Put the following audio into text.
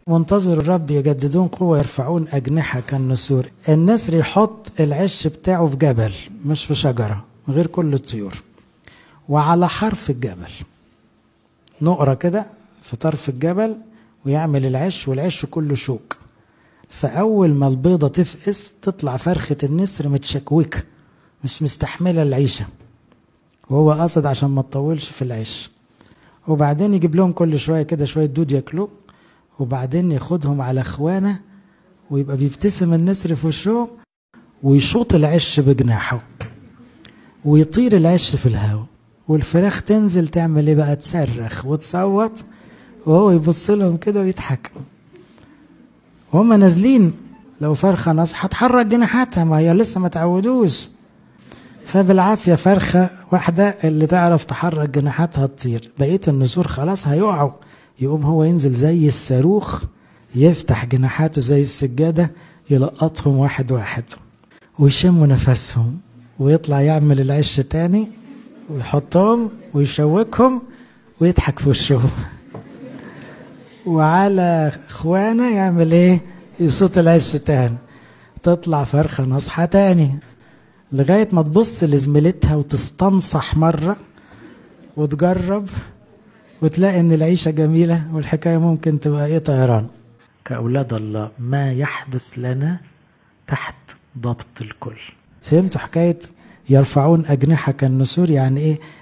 وانتظروا الرب يجددون قوة يرفعون أجنحة كالنسور النسر يحط العش بتاعه في جبل مش في شجرة غير كل الطيور وعلى حرف الجبل نقرة كده في طرف الجبل ويعمل العش والعش كله شوك فأول ما البيضة تفقس تطلع فرخة النسر متشكوكة مش مستحملة العيشة وهو قصد عشان ما تطولش في العيش وبعدين يجيب لهم كل شوية كده شوية دود ياكلوه وبعدين ياخدهم على اخوانه ويبقى بيبتسم النسر في وشهم ويشوط العش بجناحه ويطير العش في الهواء والفراخ تنزل تعمل ايه بقى تصرخ وتصوت وهو يبص لهم كده ويضحك وهم نازلين لو فرخة ناصحة تحرك جناحاتها ما هي لسه ما تعودوش فبالعافية فرخة واحدة اللي تعرف تحرك جناحاتها تطير بقية النسور خلاص هيقعوا يقوم هو ينزل زي الصاروخ يفتح جناحاته زي السجادة يلقطهم واحد واحد ويشموا نفسهم ويطلع يعمل العش تاني ويحطهم ويشوكهم ويضحك في وشهم وعلى اخوانه يعمل ايه يصوت العش تاني تطلع فرخة نصحة تاني لغاية ما تبص لزميلتها وتستنصح مرة وتجرب وتلاقي ان العيشة جميلة والحكاية ممكن تبقى ايه طيران كأولاد الله ما يحدث لنا تحت ضبط الكل فهمتوا حكاية يرفعون أجنحة كالنسور يعني ايه